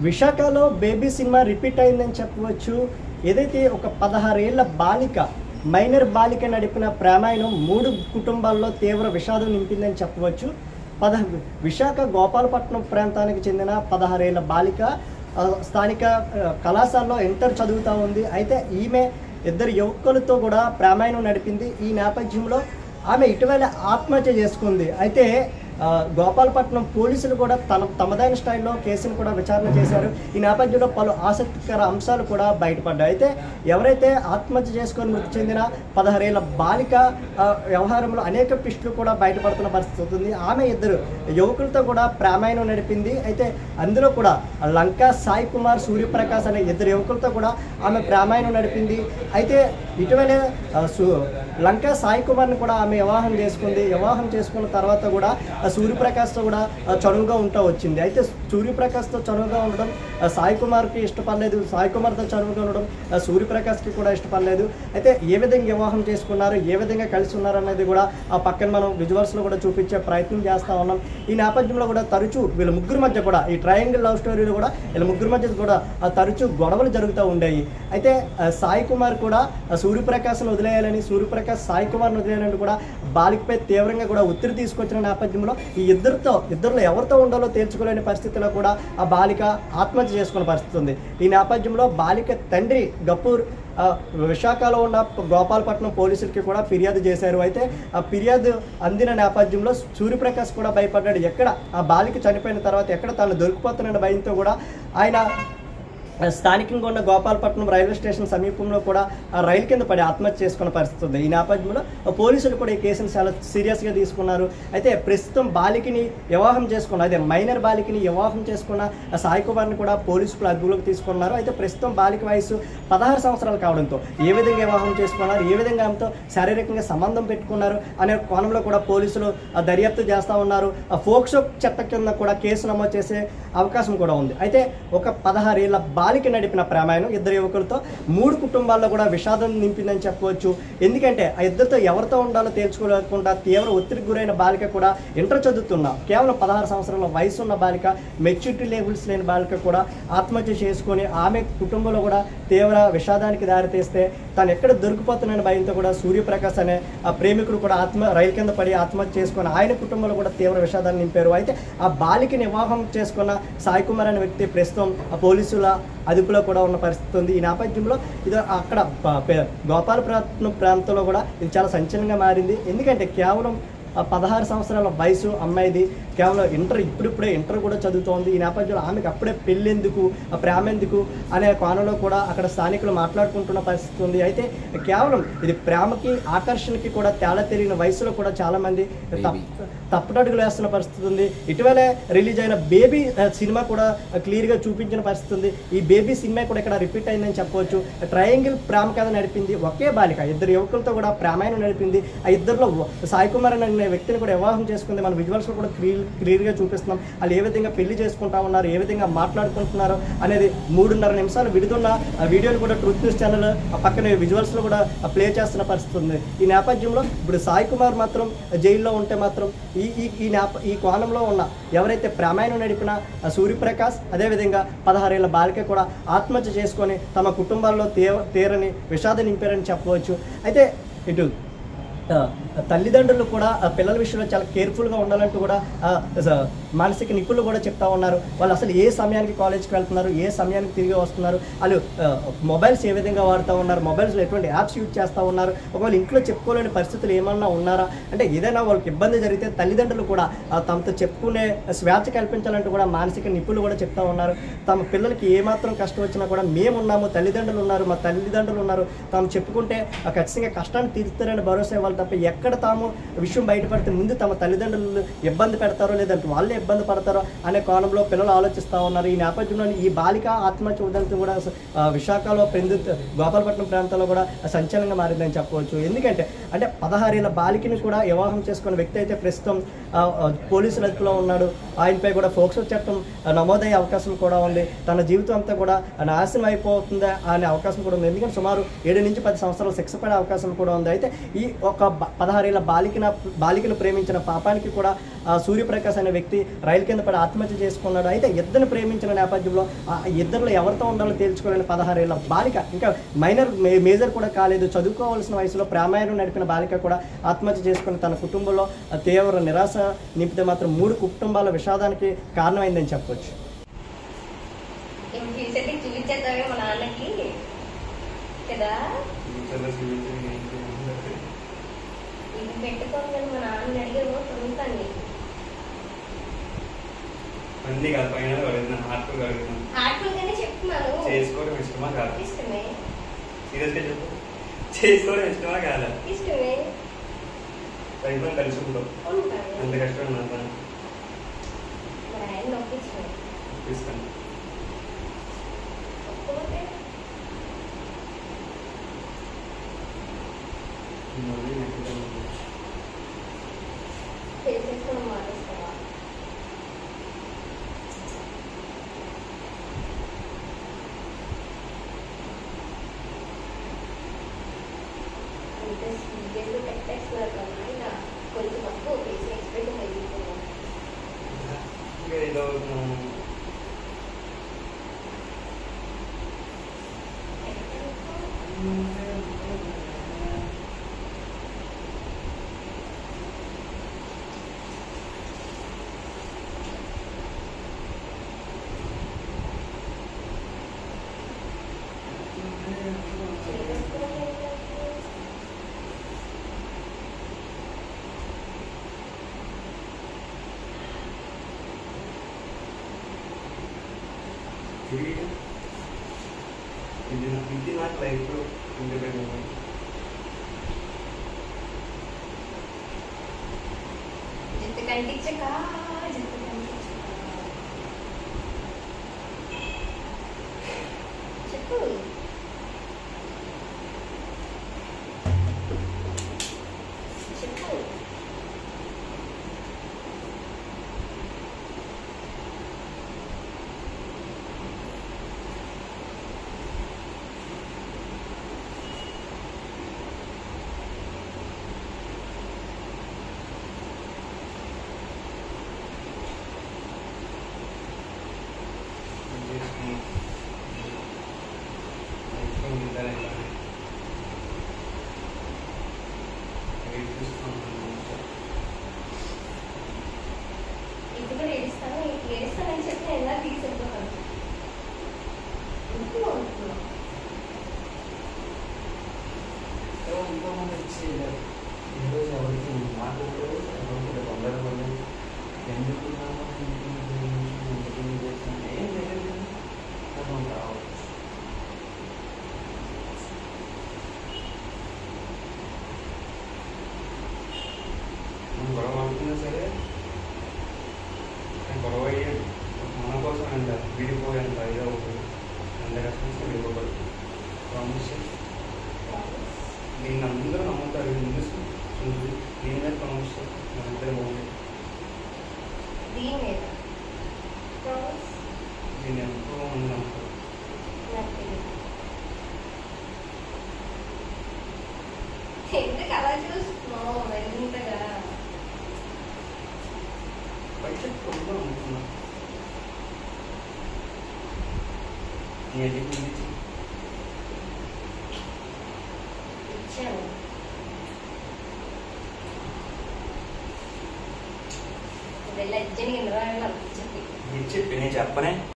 విశాఖలో baby cinema repeat అయిందని చెప్పవచ్చు ఏదైతే ఒక పదహారేళ్ల బాలిక మైనర్ బాలిక నడిపిన ప్రేమాయణం మూడు కుటుంబాల్లో తీవ్ర విషాదం నింపిందని చెప్పవచ్చు పద విశాఖ గోపాలపట్నం ప్రాంతానికి చెందిన పదహారేళ్ల బాలిక ఆ, స్థానిక ఆ, కళాశాలలో ఇంటర్ చదువుతూ ఉంది అయితే ఈమె ఇద్దరు యువకులతో కూడా ప్రేమాయణం నడిపింది ఈ నేపథ్యంలో ఆమె ఇటీవల ఆత్మహత్య చేసుకుంది అయితే ఆ, గోపాలపట్నం పోలీసులు కూడా తన తమదైన స్టైల్లో కేసును కూడా విచారణ చేశారు ఈ నేపథ్యంలో పలు ఆసక్తికర అంశాలు కూడా బయటపడ్డాయి అయితే ఎవరైతే ఆత్మహత్య చేసుకొని మృతి చెందిన పదహారేళ్ల బాలిక ఆ, వ్యవహారంలో అనేక పిస్టులు కూడా బయటపడుతున్న పరిస్థితి అవుతుంది ఆమె ఇద్దరు యువకులతో కూడా ప్రేమాయణం నడిపింది అయితే అందులో కూడా లంకా సాయి కుమార్ సూర్యప్రకాశ్ అనే ఇద్దరు యువకులతో కూడా ఆమె ప్రేమాయణం నడిపింది అయితే ఇటీవలే ఆ, సు- లంకా సాయి కుమార్ని కూడా ఆమె వివాహం చేసుకుంది వివాహం చేసుకున్న తర్వాత కూడా ఆ సూర్యప్రకాష్తో కూడా ఆ, చనువుగా ఉంటా వచ్చింది అయితే సూర్యప్రకాష్తో చనువుగా ఉండడం ఆ, సాయి కుమార్కి ఇష్టపడలేదు సాయి కుమార్తో చనువుగా ఉండడం ఆ, సూర్యప్రకాష్కి కూడా ఇష్టపడలేదు అయితే ఏ విధంగా వివాహం చేసుకున్నారు ఏ విధంగా కలిసి ఉన్నారు అనేది కూడా ఆ పక్కన మనం విజువల్స్లో కూడా చూపించే ప్రయత్నం చేస్తూ ఉన్నాం ఈ నేపథ్యంలో కూడా తరచూ వీళ్ళ ముగ్గురు మధ్య కూడా ఈ ట్రయాంగిల్ లవ్ స్టోరీలో కూడా వీళ్ళ ముగ్గురు మధ్య కూడా ఆ, తరచూ గొడవలు జరుగుతూ ఉండేవి అయితే ఆ, సాయి కుమార్ కూడా ఆ, సూర్యప్రకాశ్ను వదిలేయాలని సూర్యప్రకాష్ సాయి కుమార్ను వదిలేయాలని కూడా బాలికపై తీవ్రంగా కూడా ఒత్తిడి తీసుకొచ్చిన నేపథ్యంలో ఈ ఇద్దరితో ఇద్దరిలో ఎవరితో ఉండాలో తేల్చుకోలేని పరిస్థితిలో కూడా ఆ బాలిక ఆత్మహత్య చేసుకున్న పరిస్థితి ఉంది ఈ నేపథ్యంలో బాలిక తండ్రి గపూర్ ఆ, విశాఖలో ఉన్న గోపాలపట్నం పోలీసులకి కూడా ఫిర్యాదు చేశారు అయితే ఆ ఫిర్యాదు అందిన నేపథ్యంలో సూర్యప్రకాష్ కూడా భయపడ్డాడు ఎక్కడ ఆ బాలిక చనిపోయిన తర్వాత ఎక్కడ తాను దొరికిపోతున్న భయంతో కూడా ఆయన స్థానికంగా ఉన్న గోపాలపట్నం రైల్వే స్టేషన్ సమీపంలో కూడా ఆ రైలు కింద పడి ఆత్మహత్య చేసుకున్న పరిస్థితి ఉంది ఈ నేపథ్యంలో పోలీసులు కూడా ఈ కేసును చాలా సీరియస్గా తీసుకున్నారు అయితే ప్రస్తుతం బాలికని వివాహం చేసుకున్న అదే మైనర్ బాలికని వివాహం చేసుకున్న ఆ సాయి కుమార్ని కూడా పోలీసులు అదుపులోకి తీసుకున్నారు అయితే ప్రస్తుతం బాలిక వయసు పదహారు సంవత్సరాలు కావడంతో ఏ విధంగా వివాహం చేసుకున్నారు ఏ విధంగా ఆమెతో శారీరకంగా సంబంధం పెట్టుకున్నారు అనే కోణంలో కూడా పోలీసులు ఆ దర్యాప్తు చేస్తూ ఉన్నారు ఆ ఫోక్సో చట్టం కింద కూడా కేసు నమోదు చేసే అవకాశం కూడా ఉంది అయితే ఒక పదహారేళ్ల బాలిక నడిపిన ప్రేమాయణం ఇద్దరు యువకులతో మూడు కుటుంబాల్లో కూడా విషాదం నింపిందని చెప్పవచ్చు ఎందుకంటే ఆ ఇద్దరితో ఎవరితో ఉండాలో తేల్చుకోలేకుండా తీవ్ర ఒత్తిడికి గురైన బాలిక కూడా ఇంటర్ చదువుతున్న కేవలం పదహారు సంవత్సరాల వయసు ఉన్న బాలిక మెచ్యూరిటీ లెవెల్స్ లేని బాలిక కూడా ఆత్మహత్య చేసుకొని ఆమె కుటుంబంలో కూడా తీవ్ర విషాదానికి దారితీస్తే తాను ఎక్కడ దొరికిపోతున్నానని భయంతో కూడా సూర్యప్రకాశ్ అనే ఆ ప్రేమికుడు కూడా ఆత్మ రైలు కింద పడి ఆత్మహత్య చేసుకొని ఆయన కుటుంబంలో కూడా తీవ్ర విషాదాన్ని నింపారు అయితే ఆ బాలికని వివాహం చేసుకున్న సాయి కుమార్ అనే వ్యక్తి ప్రస్తుతం ఆ పోలీసుల అదుపులో కూడా ఉన్న పరిస్థితి ఉంది ఈ నేపథ్యంలో ఇది అక్కడ ప- పే- గోపాలపట్నం ప్రాంతంలో కూడా ఇది చాలా సంచలనంగా మారింది ఎందుకంటే కేవలం ఆ పదహారు సంవత్సరాల వయసు అమ్మాయిది కేవలం ఇంటర్ ఇప్పుడిప్పుడే ఇంటర్ కూడా చదువుతోంది ఈ నేపథ్యంలో ఆమెకు అప్పుడే పెళ్ళెందుకు ఆ ప్రేమ ఎందుకు అనే కోణంలో కూడా అక్కడ స్థానికులు మాట్లాడుకుంటున్న పరిస్థితి ఉంది అయితే కేవలం ఇది ప్రేమకి ఆకర్షణకి కూడా తేడా తెలియని వయసులో కూడా చాలామంది తప్- తప్పటడుగులు వేస్తున్న పరిస్థితి ఉంది ఇటీవలే రిలీజ్ అయిన బేబీ ఆ, సినిమా కూడా క్లియర్గా చూపించిన పరిస్థితి ఉంది ఈ బేబీ సినిమా కూడా ఇక్కడ రిపీట్ అయిందని చెప్పవచ్చు ట్రయాంగిల్ ప్రేమ కథ నడిపింది ఒకే బాలిక ఇద్దరు యువకులతో కూడా ప్రేమాయణం నడిపింది ఆ ఇద్దరిలో వ- సాయి కుమార్ అనే వ్యక్తిని కూడా వివాహం చేసుకుంది మన విజువల్స్లో కూడా క్లియర్ క్లియర్గా చూపిస్తున్నాం వాళ్ళు ఏ విధంగా పెళ్లి చేసుకుంటా ఉన్నారు ఏ విధంగా మాట్లాడుకుంటున్నారు అనేది మూడున్నర నిమిషాలు విడుదల ఆ వీడియోని కూడా ట్రూత్ న్యూస్ ఛానల్ ఆ పక్కన విజువల్స్లో కూడా ప్లే చేస్తున్న పరిస్థితి ఉంది ఈ నేపథ్యంలో ఇప్పుడు సాయి కుమార్ మాత్రం జైల్లో ఉంటే మాత్రం ఈ ఈ ఈ నేప ఈ కోణంలో ఉన్న ఎవరైతే ప్రేమాయణం నడిపిన ఆ సూర్యప్రకాష్ అదేవిధంగా పదహారేళ్ల బాలిక కూడా ఆత్మహత్య చేసుకొని తమ కుటుంబాల్లో తీవ తీరని విషాదం నింపారని చెప్పవచ్చు అయితే ఇటు ఆ, తల్లిదండ్రులు కూడా ఆ పిల్లల విషయంలో చాలా కేర్ఫుల్గా ఉండాలంటూ కూడా ఆ, స- మానసిక నిపుణులు కూడా చెప్తా ఉన్నారు వాళ్ళు అసలు ఏ సమయానికి కాలేజ్కి వెళ్తున్నారు ఏ సమయానికి తిరిగి వస్తున్నారు వాళ్ళు ఆ, మొబైల్స్ ఏ విధంగా వాడుతూ ఉన్నారు మొబైల్స్లో ఎటువంటి యాప్స్ యూజ్ చేస్తూ ఉన్నారు ఒకవేళ ఇంట్లో చెప్పుకోలేని పరిస్థితులు ఏమన్నా ఉన్నారా అంటే ఏదైనా వాళ్ళకి ఇబ్బంది జరిగితే తల్లిదండ్రులు కూడా ఆ, తమతో చెప్పుకునే స్వేచ్ఛ కల్పించాలంటూ కూడా మానసిక నిపుణులు కూడా చెప్తా ఉన్నారు తమ పిల్లలకి ఏమాత్రం కష్టం వచ్చినా కూడా మేమున్నాము తల్లిదండ్రులు ఉన్నారు మా తల్లిదండ్రులు ఉన్నారు తాము చెప్పుకుంటే ఆ ఖచ్చితంగా కష్టాన్ని తీరుస్తారని భరోసా ఇవ్వాలి తప్ప ఎక్కడ తాము విషయం బయటపడితే ముందు తమ తల్లిదండ్రులు ఇబ్బంది పెడతారో లేదంటే వాళ్ళే ఇబ్బంది పడతారో అనే కోణంలో పిల్లలు ఆలోచిస్తూ ఉన్నారు ఈ నేపథ్యంలో ఈ బాలిక ఆత్మహత్య ఉదంతం కూడా ఆ, విశాఖలో పెందు గోపాలపట్నం ప్రాంతంలో కూడా సంచలనంగా మారిందని చెప్పవచ్చు ఎందుకంటే అంటే పదహారేళ్ళ బాలికని కూడా వివాహం చేసుకున్న వ్యక్తి అయితే ప్రస్తుతం ఆ, ఆ, పోలీసుల అదుపులో ఉన్నాడు ఆయనపై కూడా ఫోక్సో చట్టం ఆ, నమోదయ్యే అవకాశం కూడా ఉంది తన జీవితం అంతా కూడా నాశనం అయిపోతుందా అనే అవకాశం కూడా ఉంది ఎందుకంటే సుమారు ఏడు నుంచి పది సంవత్సరాలు శిక్ష పడే అవకాశం కూడా ఉంది అయితే ఈ ఒక బ- పదహారు పదహారేళ్ల బాలికన బాలికను ప్రేమించిన పాపానికి కూడా ఆ, సూర్యప్రకాష్ అనే వ్యక్తి రైలు కింద పడి ఆత్మహత్య చేసుకున్నాడు అయితే ఇద్దరిని ప్రేమించిన నేపథ్యంలో ఆ ఇద్దరిలో ఎవరితో ఉండాలో తేల్చుకోలేని పదహారేళ్ల బాలిక ఇంకా మైనర్ మే- మేజర్ కూడా కాలేదు చదువుకోవాల్సిన వయసులో ప్రేమాయణం నడిపిన బాలిక కూడా ఆత్మహత్య చేసుకుని తన కుటుంబంలో ఆ, తీవ్ర నిరాశ నింపితే మాత్రం మూడు కుటుంబాల విషాదానికి కారణమైందని చెప్పొచ్చు ఏం ఫ్యూచర్కి చూపించేద్దామే మా నాన్నకి కదా ఇది పెట్టుకోగానే మా నాన్న అడిగాను పొందుతాను నీకు అన్ని కాదు పైన కడుగుతున్నాను హార్ట్ఫుల్ కడుగుతున్నాను హార్ట్ఫుల్ గానే చెప్తున్నాను చేసుకోవడం ఇష్టమా కాదు ఇష్టమే సీరియస్గా చెప్పు చేసుకోవడం ఇష్టమా కాదా ఇష్టమే ప్రయత్నం కలిసి ఉంటాం ఉంటాను అంత కష్టం నాకు మరి ఆయన నొప్పించు ఇస్తాను ఒప్పుకుంటే మళ్ళీ నెక్స్ట్ టైం చేసేసుకుని మానేస్తావా అంటే సీరియల్ పెట్టేస్తున్నారు కదా ఆయన కొంచెం తక్కువ పేసి ఎక్స్పెక్ట్ అయిపోతున్నాను ఇంకా ఏదో ఇది ఇది నా- ఇది నాకు లైఫ్లో ఇండిపెండెంట్ జిత్తు కంటించక జిత్తు కంటించక చెప్పు చెప్పు చేసుకుని లైఫ్లో ఉండాలి వెయిట్ చూస్తున్నాను ఇప్పుడు కూడా ఏడుస్తాను ఏడుస్తానని చెప్పి నేను ఎలా తీసుకెళ్ళిపోతాను ఇంట్లో ఉంటున్నాను ఈరోజు ఎవరికి నాకు ఎవరికి తొందర పడి ఎందుకు ఎందుకు చేస్తాను ఏం తెలియదు నాకు రావచ్చు మనం గొడవ ఆడుతున్నా సరే కానీ గొడవ అయ్యే మన కోసం ఎంత విడిపోయేంత ఇదో అవుతుంది ఎంత కష్టం విడిపోకూడదు ప్రామిస్ దీన్ని అందరూ నమ్ముతారు ముందు దీని మీద ప్రామిస్ మనందరూ బాగుంది దీని మీద Promise? దీన్ని ఎంతో మంది నమ్ముతారు నాకు తెలియదు ఎందుకు అలా చూస్తున్నావు ఎంతగా బయట కొంచెం నమ్ముతున్నా నీ ఎడ్యుకేషన్ ఇచ్చి ఇచ్చాను వెళ్ళి అజ్జని ఎందుకు చెప్పి ఇచ్చి నేను చెప్పనే